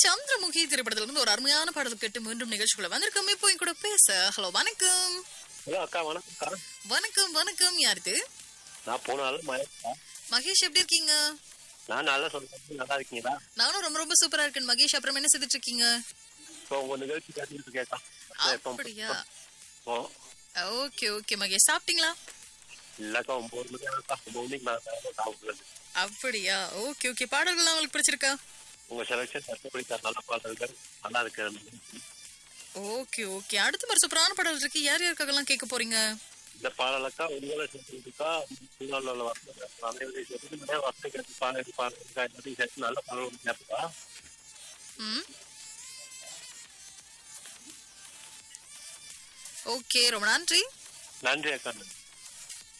சந்திரமுகி திரைப்படத்துல இருந்து ஒரு அருமையான பாடல் கேட்டு மீண்டும் நிகழ்ச்சிக்குள்ள வந்திருக்கோம் இப்போ என் கூட பேச ஹலோ வணக்கம் ஹலோ அக்கா வணக்கம்க்கா வணக்கம் வணக்கம் யார் இது நான் போன நாள் மயக்கா மகேஷ் எப்படி இருக்கீங்க நான் நல்லா சொல்றேன் நல்லா இருக்கீங்களா நானும் ரொம்ப ரொம்ப சூப்பரா இருக்கேன் மகேஷ் அப்புறம் என்ன செய்துட்டு இருக்கீங்க இப்போ உங்க நிகழ்ச்சி கேட்டுட்டு இருக்கேக்கா அப்படியா ஓ ஓகே ஓகே மகேஷ் சாப்பிட்டீங்களா இல்லக்கா ஒன்பது மணி ஆகுக்கா ஒன்பது மணிக்கு நான் சாப்பிடுறது அப்படியா ஓகே ஓகே பாடல்கள்லாம் உங்களுக்கு பிடிச்சிருக்கா உங்க செலக்ஷன் கஷ்டப்படிக்கா நல்ல பாடல்கள் நல்லா இருக்கு ஓகே ஓகே அடுத்த மாதிரி சூப்பரான பாடல் இருக்கு யார் யாருக்காகலாம் கேட்க போறீங்க இந்த பாடலக்கா உங்களை செஞ்சுருக்கா உள்ள அனைவரையும் சேர்த்து நிறைய வசதி கேட்டு பாடல் பாடலுக்கா எல்லாத்தையும் சேர்த்து நல்ல பாடல் கேட்பா ம் ஓகே ரொம்ப நன்றி நன்றி அக்கா நன்றி